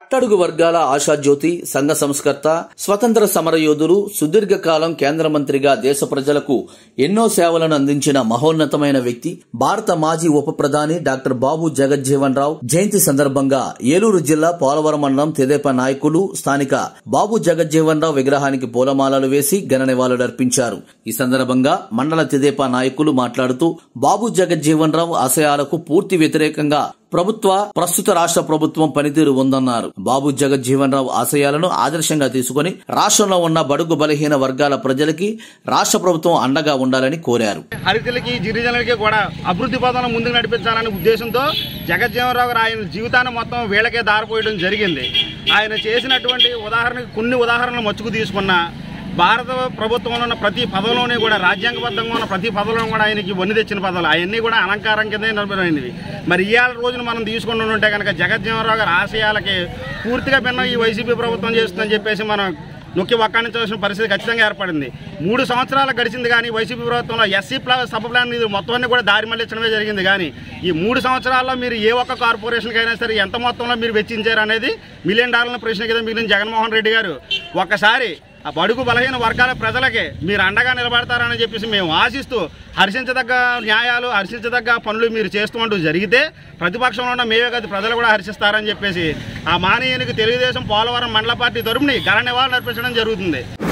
అట్టడుగు వర్గాల ఆశాజ్యోతి సంఘ సంస్కర్త స్వతంత్ర సమరయోధులు సుదీర్ఘకాలం కేంద్ర మంత్రిగా దేశ ప్రజలకు ఎన్నో సేవలను అందించిన మహోన్నతమైన వ్యక్తి భారత మాజీ ఉప ప్రధాని డాక్టర్ బాబు జగజ్జీవన్ రావు జయంతి సందర్భంగా ఏలూరు జిల్లా పోలవరం మండలం తెదేపా నాయకులు స్థానిక బాబు జగజ్జీవన్ రావు విగ్రహానికి పూలమాలలు వేసి ఘన నివాళులర్పించారు ఈ సందర్భంగా మండల తెదేపా నాయకులు మాట్లాడుతూ బాబు జగజ్జీవన్ రావు ఆశయాలకు పూర్తి వ్యతిరేకంగా ప్రభుత్వ ప్రస్తుత రాష్ట్ర ప్రభుత్వం పనితీరు ఉందన్నారు బాబు జగజ్జీవన్ రావు ఆశయాలను ఆదర్శంగా తీసుకుని రాష్ట్రంలో ఉన్న బడుగు బలహీన వర్గాల ప్రజలకి రాష్ట్ర ప్రభుత్వం అండగా ఉండాలని కోరారు హరితలకి గిరిజనులకి కూడా అభివృద్ధి పదంలో ముందుకు నడిపించాలనే ఉద్దేశంతో జగజ్జీవనరావు గారు ఆయన జీవితాన్ని మొత్తం వీళ్ళకే దారిపోయడం జరిగింది ఆయన చేసినటువంటి ఉదాహరణకి కొన్ని ఉదాహరణలు మచ్చుకు తీసుకున్న భారత ప్రభుత్వంలో ఉన్న ప్రతి పదవిలోనే కూడా రాజ్యాంగబద్ధంగా ఉన్న ప్రతి పదవిలో కూడా ఆయనకి వన్ని తెచ్చిన పదవులు అవన్నీ కూడా అలంకారం కిందే నిలబడినవి మరి ఇవాళ రోజున మనం తీసుకుంటూ ఉంటే కనుక జగజ్జీవనరావు గారి ఆశయాలకి పూర్తిగా భిన్నం ఈ వైసీపీ ప్రభుత్వం చేస్తుందని చెప్పేసి మనం నొక్కి వక్కాణించవలసిన పరిస్థితి ఖచ్చితంగా ఏర్పడింది మూడు సంవత్సరాలు గడిచింది కానీ వైసీపీ ప్రభుత్వంలో ఎస్సీ ప్లా సబ్ ప్లాన్ నిధులు మొత్తాన్ని కూడా దారి మళ్లించడమే జరిగింది కానీ ఈ మూడు సంవత్సరాల్లో మీరు ఏ ఒక్క కార్పొరేషన్కి అయినా సరే ఎంత మొత్తంలో మీరు వెచ్చించారు అనేది మిలియన్ డాలర్ల ప్రశ్న కింద మిగిలిన జగన్మోహన్ రెడ్డి గారు ఒక్కసారి ఆ బడుగు బలహీన వర్గాల ప్రజలకి మీరు అండగా నిలబడతారని చెప్పేసి మేము ఆశిస్తూ హర్షించదగ్గ న్యాయాలు హర్షించదగ్గ పనులు మీరు చేస్తూ ఉంటూ జరిగితే ప్రతిపక్షంలో ఉన్న మేమే కాదు ప్రజలు కూడా హర్షిస్తారని చెప్పేసి ఆ మానీయునికి తెలుగుదేశం పోలవరం మండల పార్టీ తరపుని ఘన నివాళులు అర్పించడం జరుగుతుంది